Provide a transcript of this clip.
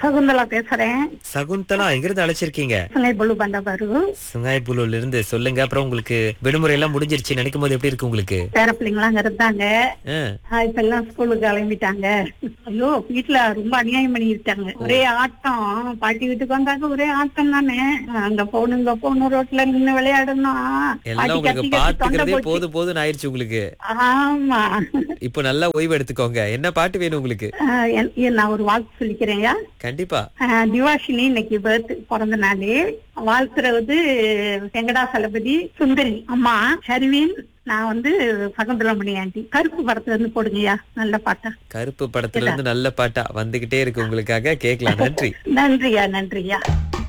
சகுந்தலா பேசுறேன் சகுந்தலா எங்கிருந்து அழைச்சிருக்கீங்க சுனை பொழு பண்டபாரு சுங்காய்புலூர்ல இருந்து சொல்லுங்க அப்புறம் உங்களுக்கு விடுமுறை எல்லாம் முடிஞ்சிருச்சு நினைக்கும் போது எப்படி இருக்கு உங்களுக்கு பேர பிள்ளைங்களாம் அங்க இருந்தாங்க ஆ, ஆஹ் இப்ப எல்லாம் ஸ்கூலுக்கு கிளம்பிட்டாங்க ஐயோ வீட்டுல ரொம்ப அநியாயம் பண்ணிட்டாங்க ஒரே ஆட்டம் பாட்டி வீட்டுக்கு வந்தாங்க ஒரே ஆட்டம் தானே அங்க போகணும் இங்க போகணும் ரோட்ல நின்னு விளையாடணும் எல்லாம் பாட்டி உங்களுக்கு கத்தி கத்தி தொண்டை பாத்துக்கிறதே போச்சு. போது போதுன்னு ஆயிடுச்சு உங்களுக்கு ஆமா இப்போ நல்லா ஓய்வு எடுத்துக்கோங்க என்ன பாட்டு வேணும் உங்களுக்கு ஆஹ் என்- என் நான் ஒரு வாழ்த்து சொல்லிக்கிறேன்யா கண்டிப்பா ஆஹ் திவாஷினி இன்னைக்கு பர்த் பிறந்த நாள் வாழ்த்துறது வெங்கடாசலபதி சுந்தரி அம்மா ஷர்வீன் நான் வந்து சகுந்தரமணி ஆண்டி கருப்பு படத்துல இருந்து போடுங்கய்யா நல்ல பாட்டா கருப்பு படத்துல இருந்து நல்ல பாட்டா வந்துகிட்டே இருக்கு உங்களுக்காக கேட்கலாம் நன்றி நன்றியா நன்றியா